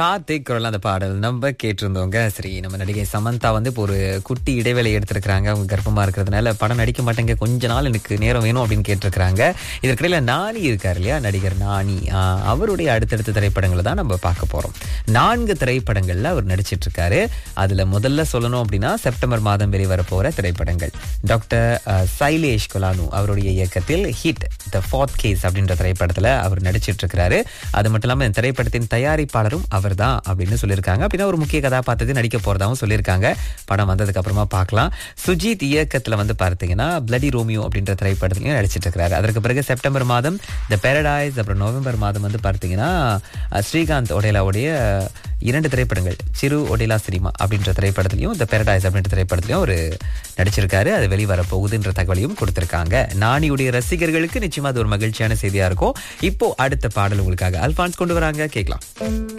கார்த்திக் குரல் அந்த பாடல் நம்ம கேட்டிருந்தோங்க சரி நம்ம நடிகை சமந்தா வந்து இப்போ ஒரு குட்டி இடைவேளை எடுத்திருக்கிறாங்க அவங்க கர்ப்பமா இருக்கிறதுனால படம் நடிக்க மாட்டேங்க கொஞ்ச நாள் எனக்கு நேரம் வேணும் அப்படின்னு கேட்டிருக்கிறாங்க இதற்கிடையில நானி இருக்கார் இல்லையா நடிகர் நானி ஆஹ், அவருடைய அடுத்தடுத்த திரைப்படங்களை தான் நம்ம பார்க்க போறோம் நான்கு திரைப்படங்கள்ல அவர் நடிச்சிட்டு இருக்காரு அதுல முதல்ல சொல்லணும் அப்படின்னா செப்டம்பர் மாதம் வெளிவர போற திரைப்படங்கள் டாக்டர் அஹ், சைலேஷ் கொலானு அவருடைய இயக்கத்தில் ஹிட் த ஃபோர்த் கேஸ் அப்படின்ற திரைப்படத்துல அவர் நடிச்சிட்டு இருக்கிறாரு அது மட்டும் இல்லாம இந்த திரைப்படத்தின் தயாரிப்பாளரும் அவர்தான் அப்படின்னு சொல்லியிருக்காங்க அப்படின்னா ஒரு முக்கிய கதாபாத்திரத்தை நடிக்க போறதாவும் சொல்லியிருக்காங்க படம் வந்ததுக்கு அப்புறமா பார்க்கலாம் சுஜித் இயக்கத்துல வந்து பார்த்தீங்கன்னா பிளடி ரோமியோ அப்படின்ற திரைப்படத்திலையும் நடிச்சிட்டு இருக்கிறாரு அதற்கு பிறகு செப்டம்பர் மாதம் த பேரடைஸ் அப்புறம் நவம்பர் மாதம் வந்து பார்த்தீங்கன்னா அஹ், ஸ்ரீகாந்த் ஒடேலாவுடைய இரண்டு திரைப்படங்கள் சிறு ஒடேலா சினிமா அப்படின்ற திரைப்படத்திலையும் த பேரடைஸ் அப்படின்ற திரைப்படத்திலையும் ஒரு நடிச்சிருக்காரு அது வெளிவர போகுதுன்ற தகவலையும் கொடுத்திருக்காங்க நானியுடைய ரசிகர்களுக்கு நிச்சயமா அது ஒரு மகிழ்ச்சியான செய்தியா இருக்கும் இப்போ அடுத்த பாடல் உங்களுக்காக அல்பான்ஸ் கொண்டு வராங்க கேட்கலாம்